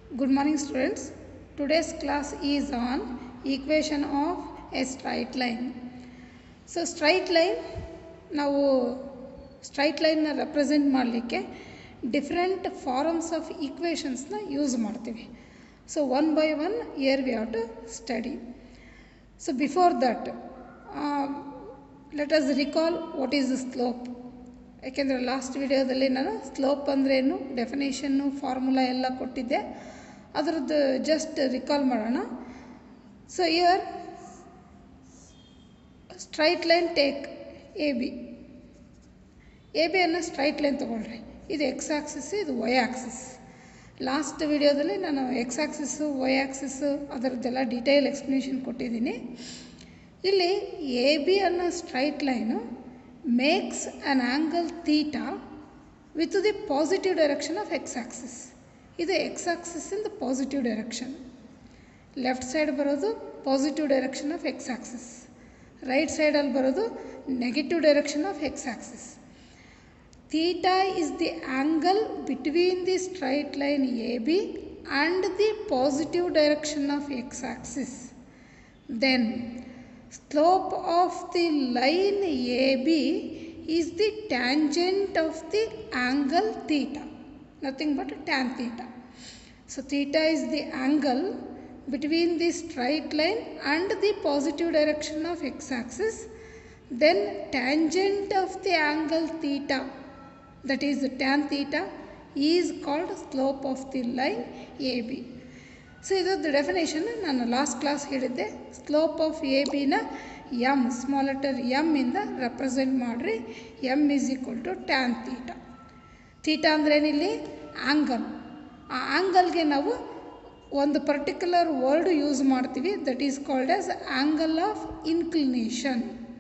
Good morning students. Today's class is on equation of a straight line. So straight line ನಾವು straight ಲೈನ್ನ represent ಮಾಡಲಿಕ್ಕೆ different forms of ಈಕ್ವೇಷನ್ಸ್ನ use ಮಾಡ್ತೀವಿ so one by one here we have to study so before that let us recall what is the slope ಯಾಕೆಂದರೆ last ವಿಡಿಯೋದಲ್ಲಿ ನಾನು slope ಅಂದ್ರೇನು definition formula ಎಲ್ಲ ಕೊಟ್ಟಿದ್ದೆ ಅದರದ್ದು ಜಸ್ಟ್ ರಿಕಾಲ್ ಮಾಡೋಣ so here straight line take A B A B ಅನ್ನೋ straight line ತೊಗೊಳ್ರಿ ಇದು ಎಕ್ಸ್ ಆಕ್ಸಿಸ್ ಇದು ವೈ ಆಕ್ಸಿಸ್ ಲಾಸ್ಟ್ ವಿಡಿಯೋದಲ್ಲಿ ನಾನು ಎಕ್ಸ್ ಆಕ್ಸಿಸ್ಸು ವೈ ಆಕ್ಸಿಸ್ಸು ಅದರದ್ದೆಲ್ಲ ಡೀಟೇಲ್ ಎಕ್ಸ್ಪ್ಲನೇಷನ್ ಕೊಟ್ಟಿದ್ದೀನಿ ಇಲ್ಲಿ ಎ ಬಿ ಅನ್ನೋ straight line makes an angle theta with the positive direction of X axis ಇದು ಎಕ್ಸ್ ಆಕ್ಸಿಸ್ಸಿಂದ ಪಾಸಿಟಿವ್ ಡೈರೆಕ್ಷನ್ ಲೆಫ್ಟ್ ಸೈಡ್ ಬರೋದು positive direction of X axis right ಸೈಡಲ್ಲಿ ಬರೋದು negative direction of X axis theta is the angle between the straight line A B and the positive direction of X axis then slope of the line A B is the tangent of the angle theta nothing but tan theta so theta is the angle between the straight line and the positive direction of x-axis then tangent of the angle theta that is tan theta is called slope of the line AB so ಇದರದ್ದು definition ನಾನು last class ಹೇಳಿದ್ದೆ slope of A ಬಿನ M small letter M ಇಂದ represent ಮಾಡಿರಿ M is equal to tan theta theta ಅಂದ್ರೇನಿಲ್ಲಿ angle ಆ ಆ್ಯಂಗಲ್ಗೆ ನಾವು ಒಂದು ಪರ್ಟಿಕ್ಯುಲರ್ ವರ್ಡ್ ಯೂಸ್ ಮಾಡ್ತೀವಿ that is called as angle of inclination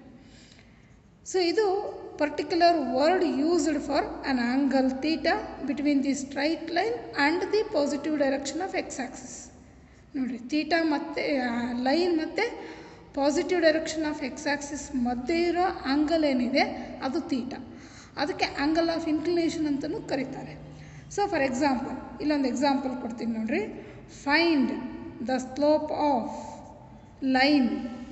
so ಇದು particular word used for an angle theta between the straight line and the positive direction of X axis ನೋಡಿರಿ theta ಮತ್ತು line ಮತ್ತು positive direction of X axis ಮಧ್ಯೆ ಇರೋ angle ಏನಿದೆ ಅದು theta ಅದಕ್ಕೆ angle of inclination ಅಂತಲೂ ಕರೀತಾರೆ ಸೊ ಫಾರ್ ಎಕ್ಸಾಂಪಲ್ ಇಲ್ಲೊಂದು ಎಕ್ಸಾಂಪಲ್ ಕೊಡ್ತೀನಿ ನೋಡಿರಿ find the slope of line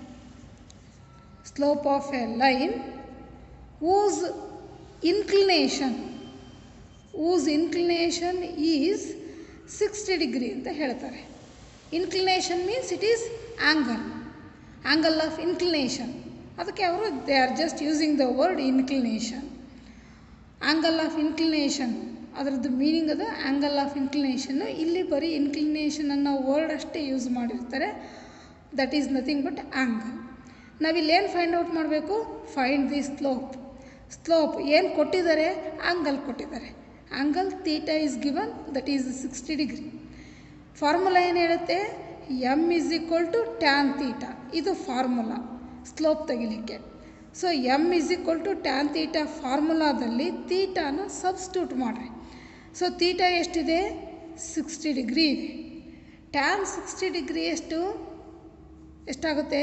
slope of a line whose inclination whose inclination is 60 degree ಅಂತ ಹೇಳ್ತಾರೆ inclination means it is angle angle of inclination ಅದಕ್ಕೆ ಅವರು they are just using the word inclination angle of inclination ಅದರದ್ದು meaning ಅದು angle of inclination ಇಲ್ಲಿ ಬರೀ inclination ಅನ್ನೋ word ಅಷ್ಟೇ ಯೂಸ್ ಮಾಡಿರ್ತಾರೆ that is nothing but angle ನಾವಿಲ್ಲೇನು ಫೈಂಡ್ ಔಟ್ ಮಾಡಬೇಕು ಫೈಂಡ್ ದಿ ಸ್ಲೋಪ್ ಸ್ಲೋಪ್ ಏನು ಕೊಟ್ಟಿದ್ದಾರೆ ಆ್ಯಂಗಲ್ ಕೊಟ್ಟಿದ್ದಾರೆ angle theta is given that is sixty degree formula ಏನು ಹೇಳುತ್ತೆ M is equal to tan theta ಇದು ಫಾರ್ಮುಲಾ ಸ್ಲೋಪ್ ತೆಗಿಲಿಕ್ಕೆ so M is equal to tan theta ಫಾರ್ಮುಲಾದಲ್ಲಿ ತೀಟಾನ ಸಬ್ಸ್ಟ್ಯೂಟ್ ಮಾಡಿರಿ ಸೊ ತೀಟಾ ಎಷ್ಟಿದೆ ಸಿಕ್ಸ್ಟಿ ಡಿಗ್ರಿ ಇದೆ ಟ್ಯಾನ್ ಸಿಕ್ಸ್ಟಿ ಡಿಗ್ರಿ ಎಷ್ಟು ಎಷ್ಟಾಗುತ್ತೆ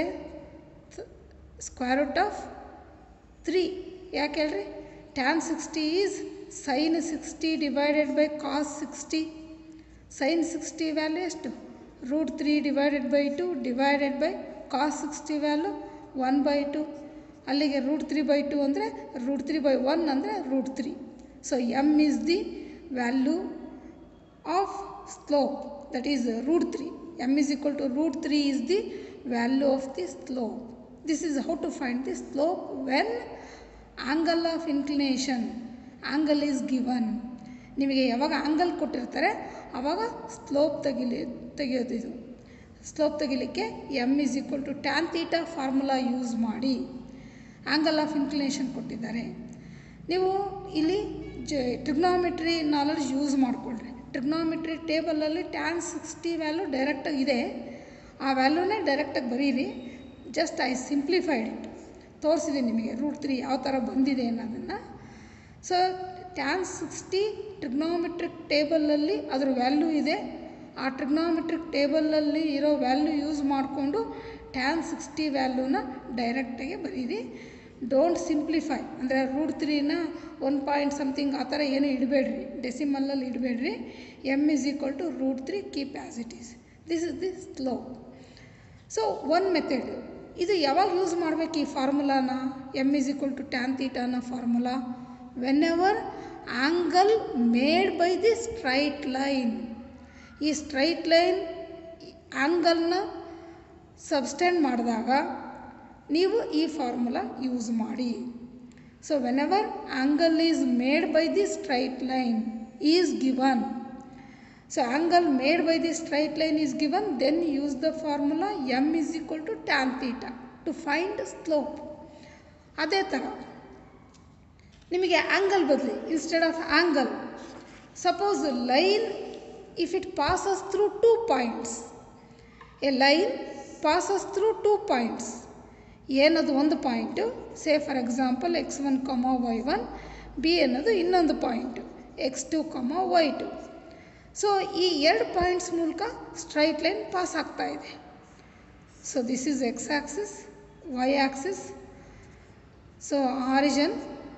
ಸ್ಕ್ವೇರ್ ರೂಟ್ ಆಫ್ ತ್ರೀ ಯಾಕೆ ಹೇಳ್ರಿ tan sixty is sine sixty divided by cos sixty sine sixty value ಎಷ್ಟು root three divided by two divided by cos sixty value one by two ಅಲ್ಲಿಗೆ root three by two ಅಂದರೆ root three by one ಅಂದರೆ root three so M is the value of slope that is root three M is equal to root three is the value of the slope this is how to find the slope when angle of inclination angle is given ನಿಮಗೆ ಯಾವಾಗ angle ಕೊಟ್ಟಿರ್ತಾರೆ ಆವಾಗ slope ತೆಗಿಲಿ ತೆಗೆಯೋದು ಇದು slope ತೆಗಿಲಿಕ್ಕೆ M is equal to tan theta formula use ಮಾಡಿ angle of inclination ಕೊಟ್ಟಿದ್ದಾರೆ ನೀವು ಇಲ್ಲಿ ಜ ಟ್ರಿಗ್ನಾಮೆಟ್ರಿ ನಾಲೆಡ್ಜ್ ಯೂಸ್ ಮಾಡಿಕೊಳ್ರಿ ಟ್ರಿಗ್ನಾಮೆಟ್ರಿ ಟೇಬಲಲ್ಲಿ ಟ್ಯಾನ್ ಸಿಕ್ಸ್ಟಿ ವ್ಯಾಲ್ಯೂ ಡೈರೆಕ್ಟಾಗಿ ಇದೆ ಆ ವ್ಯಾಲ್ಯೂನೇ ಡೈರೆಕ್ಟಾಗಿ ಬರೀರಿ ಜಸ್ಟ್ ಐ ಸಿಂಪ್ಲಿಫೈಡ್ ಇಟ್ ತೋರಿಸಿದೆ ನಿಮಗೆ ರೂಟ್ ತ್ರೀ ಯಾವ ಥರ ಬಂದಿದೆ ಅನ್ನೋದನ್ನು ಸೊ ಟ್ಯಾನ್ ಸಿಕ್ಸ್ಟಿ ಟ್ರಿಗ್ನೋಮೆಟ್ರಿಕ್ ಟೇಬಲಲ್ಲಿ ಅದರ ವ್ಯಾಲ್ಯೂ ಇದೆ ಆ ಟ್ರಿಗ್ನೋಮೆಟ್ರಿಕ್ ಟೇಬಲಲ್ಲಿ ಇರೋ ವ್ಯಾಲ್ಯೂ ಯೂಸ್ ಮಾಡಿಕೊಂಡು ಟ್ಯಾನ್ ಸಿಕ್ಸ್ಟಿ ವ್ಯಾಲ್ಯೂನ ಡೈರೆಕ್ಟಾಗಿ ಬರೀರಿ ಡೋಂಟ್ ಸಿಂಪ್ಲಿಫೈ ಅಂದರೆ ರೂಟ್ ತ್ರೀನ ಒನ್ ಪಾಯಿಂಟ್ ಸಮಥಿಂಗ್ ಆ ಥರ ಏನು ಇಡಬೇಡ್ರಿ ಡೆಸಿಮಲ್ಲಲ್ಲಿ ಇಡಬೇಡ್ರಿ M is equal to root three keep as it is this is the slope so one method ಇದು ಯಾವಾಗ ಯೂಸ್ ಮಾಡಬೇಕು ಈ ಫಾರ್ಮುಲಾನ M is equal to tan ತೀಟಾನ formula whenever angle made by the straight line ಈ straight line ಆ್ಯಂಗಲ್ನ subtend ಮಾಡಿದಾಗ ನೀವು ಈ ಫಾರ್ಮುಲಾ ಯೂಸ್ ಮಾಡಿ so whenever angle is made by the straight line is given So angle made by the straight line is given, then use the formula m is equal to tan theta to find slope. ಅದೇ ಥರ ನಿಮಗೆ angle ಬದಲಿ instead of angle suppose line if it passes through two points a line passes through two points ಏನದು ಒಂದು point say for example X one comma Y one B ಅನ್ನೋದು ಇನ್ನೊಂದು point X two comma Y two so ಈ ಎರಡು points ಮೂಲಕ straight line pass ಆಗ್ತಾ ಇದೆ so this is X axis Y axis so origin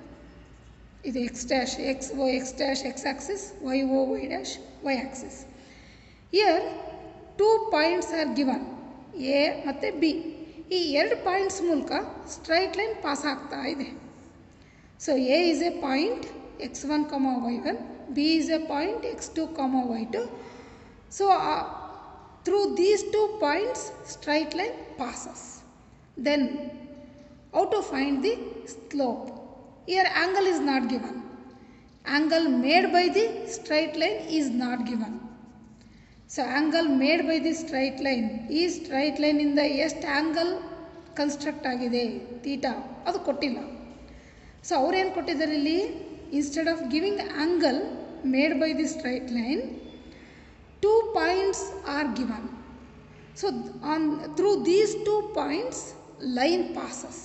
ಇದು X dash X O X dash X axis Y O Y dash Y axis here two points are given A ಮತ್ತು B ಈ ಎರಡು points ಮೂಲಕ straight line pass ಆಗ್ತಾ ಇದೆ so A is a point X one comma Y one B is a point x2 comma y2 so uh, through these two points straight line passes then how to find the slope here angle is not given angle made by the straight line is not given so angle made by the straight line ಈ straight line ಇಂದ ಎಷ್ಟು angle construct ಆಗಿದೆ theta ಅದು ಕೊಟ್ಟಿಲ್ಲ so ಅವ್ರೇನು ಕೊಟ್ಟಿದ್ದಾರೆ ಇಲ್ಲಿ instead of giving angle made by the straight line two points are given so on through these two points line passes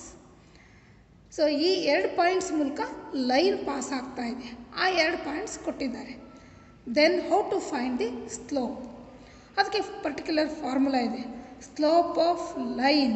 so ಈ ಎರಡು ಪಾಯಿಂಟ್ಸ್ ಮೂಲಕ ಲೈನ್ ಪಾಸ್ ಆಗ್ತಾ ಇದೆ ಆ ಎರಡು ಪಾಯಿಂಟ್ಸ್ ಕೊಟ್ಟಿದ್ದಾರೆ then how to find the slope ಅದಕ್ಕೆ particular formula ಇದೆ ಸ್ಲೋಪ್ ಆಫ್ ಲೈನ್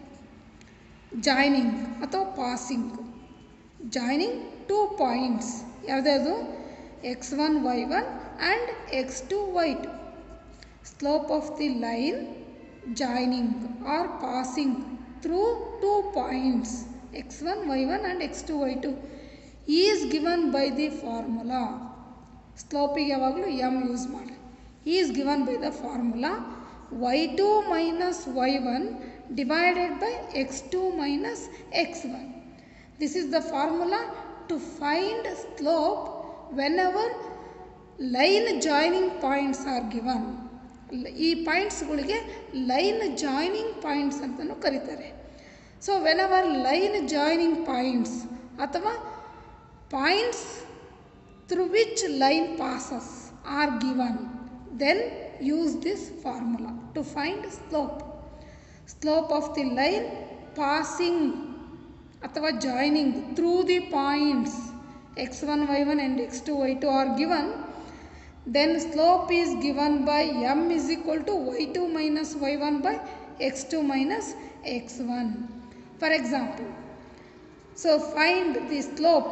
ಜಾಯ್ನಿಂಗ್ ಅಥವಾ ಪಾಸಿಂಗ್ ಜಾಯ್ನಿಂಗ್ ಟೂ ಪಾಯಿಂಟ್ಸ್ ಯಾವುದ್ಯಾವುದು x one y one and x two y two slope of the line joining or passing through two points x one y one and x two y two is given by the formula ಸ್ಲೋಪಿಗೆ ಯಾವಾಗಲೂ m use ಮಾಡಿ is given by the formula y two minus y one divided by x two minus x one This is the formula to find slope whenever line joining points are given. ಈ ಪಾಯಿಂಟ್ಸ್ಗಳಿಗೆ line joining points ಅಂತಲೂ ಕರೀತಾರೆ so when our line joining points ಅಥವಾ points through which line passes are given then use this formula to find slope slope of the line passing ಅಥವಾ joining through the points x one y one and x two y two are given then slope is given by m is equal to y2 minus y1 by x2 minus x1 for example so find the slope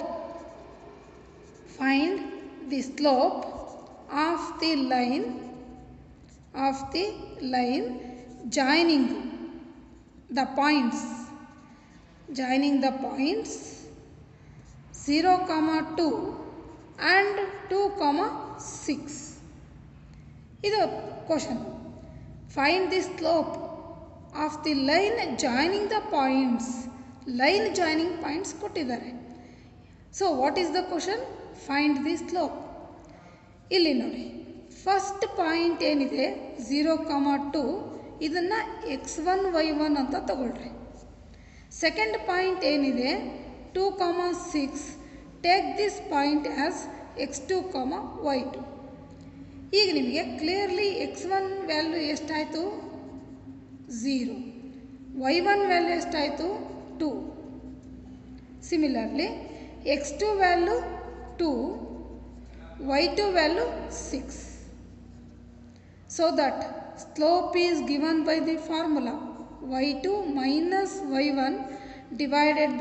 find the slope of the line of the line joining the points joining the points 0 comma 2 and 2 comma 6 ಇದು question find the slope of the line joining the points line joining points ಕೊಟ್ಟಿದ್ದಾರೆ so what is the question find the slope ಇಲ್ಲಿ ನೋಡಿ first point ಏನಿದೆ zero comma two ಇದನ್ನು x one y one ಅಂತ ತಗೊಳ್ರಿ second point ಏನಿದೆ two comma six take this point as x two comma y two ಈಗ ನಿಮಗೆ clearly x one value ಎಷ್ಟಾಯಿತು ಝೀರೋ ವೈ ಒನ್ ವ್ಯಾಲ್ಯೂ ಎಷ್ಟಾಯಿತು two similarly X two value two y two value six so that slope is given by the formula y2 minus y1 divided by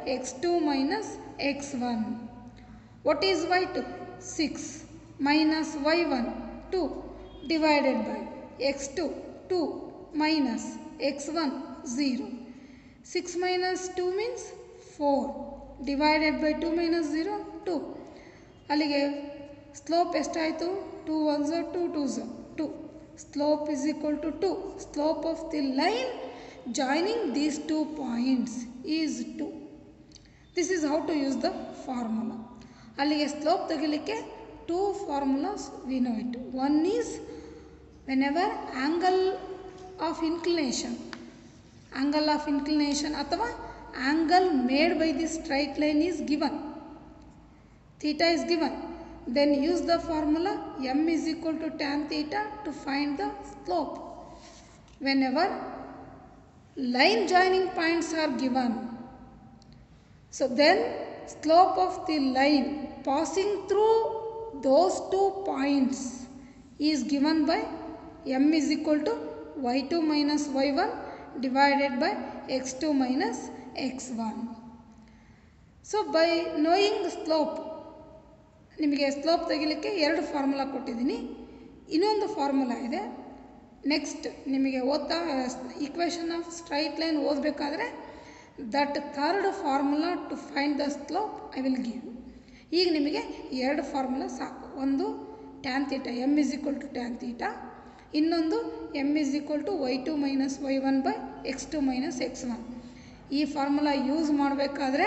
x2 minus x1. What is y2? 6 minus y1 2 divided by x2 2 minus x1 0. 6 minus 2 means 4 divided by 2 minus 0 2. ಅಲ್ಲಿಗೆ slope ಎಷ್ಟಾಯಿತು two one zero two two zero two slope is equal to two slope of the line joining these two points is two this is how to use the formula ಅಲ್ಲಿಗೆ slope ತೆಗಿಲಿಕ್ಕೆ two formulas we know it one is whenever angle of inclination angle of inclination ಅಥವಾ angle made by the straight line is given theta is given then use the formula m is equal to tan theta to find the slope whenever line joining points are given so then slope of the line passing through those two points is given by m is equal to y2 minus y1 divided by x2 minus x1 so by knowing the slope ನಿಮಗೆ slope ತೆಗಿಲಿಕ್ಕೆ ಎರಡು formula ಕೊಟ್ಟಿದ್ದೀನಿ ಇನ್ನೊಂದು formula ಇದೆ next ನಿಮಗೆ ಓದ್ತಾ equation of straight line ಓದಬೇಕಾದ್ರೆ that third formula to find the slope I will give ಈಗ ನಿಮಗೆ ಎರಡು ಫಾರ್ಮುಲಾ ಸಾಕು ಒಂದು tan theta m is equal to tan theta ಇನ್ನೊಂದು m is equal to y two minus y one by x two minus x one ಈ formula use ಮಾಡಬೇಕಾದ್ರೆ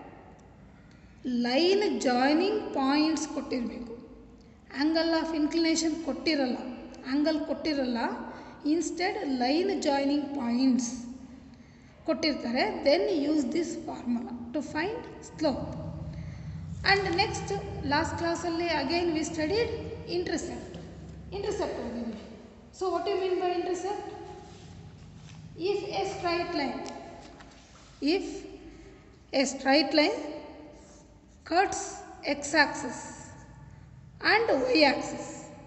line joining points ಕೊಟ್ಟಿರಬೇಕು angle of inclination ಕೊಟ್ಟಿರಲ್ಲ angle ಕೊಟ್ಟಿರಲ್ಲ instead line joining points ಕೊಟ್ಟಿರ್ತಾರೆ then use this formula to find slope and next last ಕ್ಲಾಸಲ್ಲಿ again we studied intercept intercept ಓದಿದ್ವಿ so what you mean by intercept if a straight line if a straight line cuts x-axis and y-axis.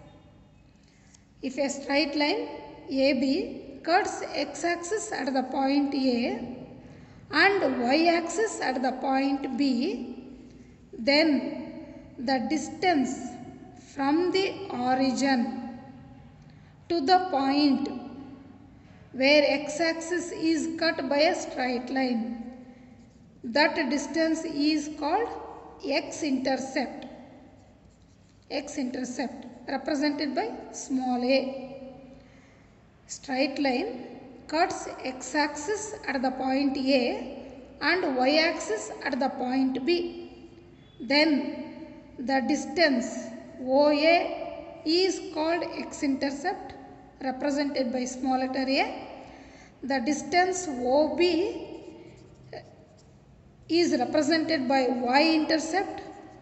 If a straight line AB cuts x-axis at the point A and y-axis at the point B, then the distance from the origin to the point where x-axis is cut by a straight line, that distance is called x-intercept. X-intercept represented by small a. Straight line cuts x-axis at the point A and y-axis at the point B. Then the distance OA is called x-intercept represented by small letter a. The distance OB is represented by y-intercept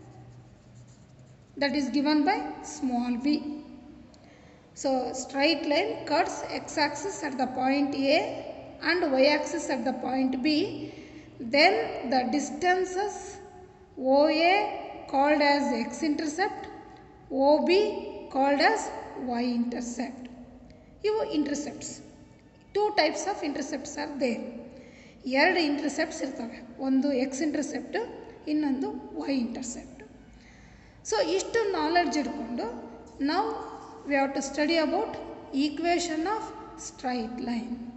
that is given by small b. So, straight line cuts x-axis at the point A and y-axis at the point B. Then the distances OA called as x-intercept, OB called as y-intercept. ಇವು intercepts two types of intercepts are there ಎರಡು intercepts ಇರ್ತವೆ ಒಂದು x intercept ಇನ್ನೊಂದು y intercept so ಇಷ್ಟು knowledge ಇಟ್ಕೊಂಡು ನಾವು we have to study about equation of straight line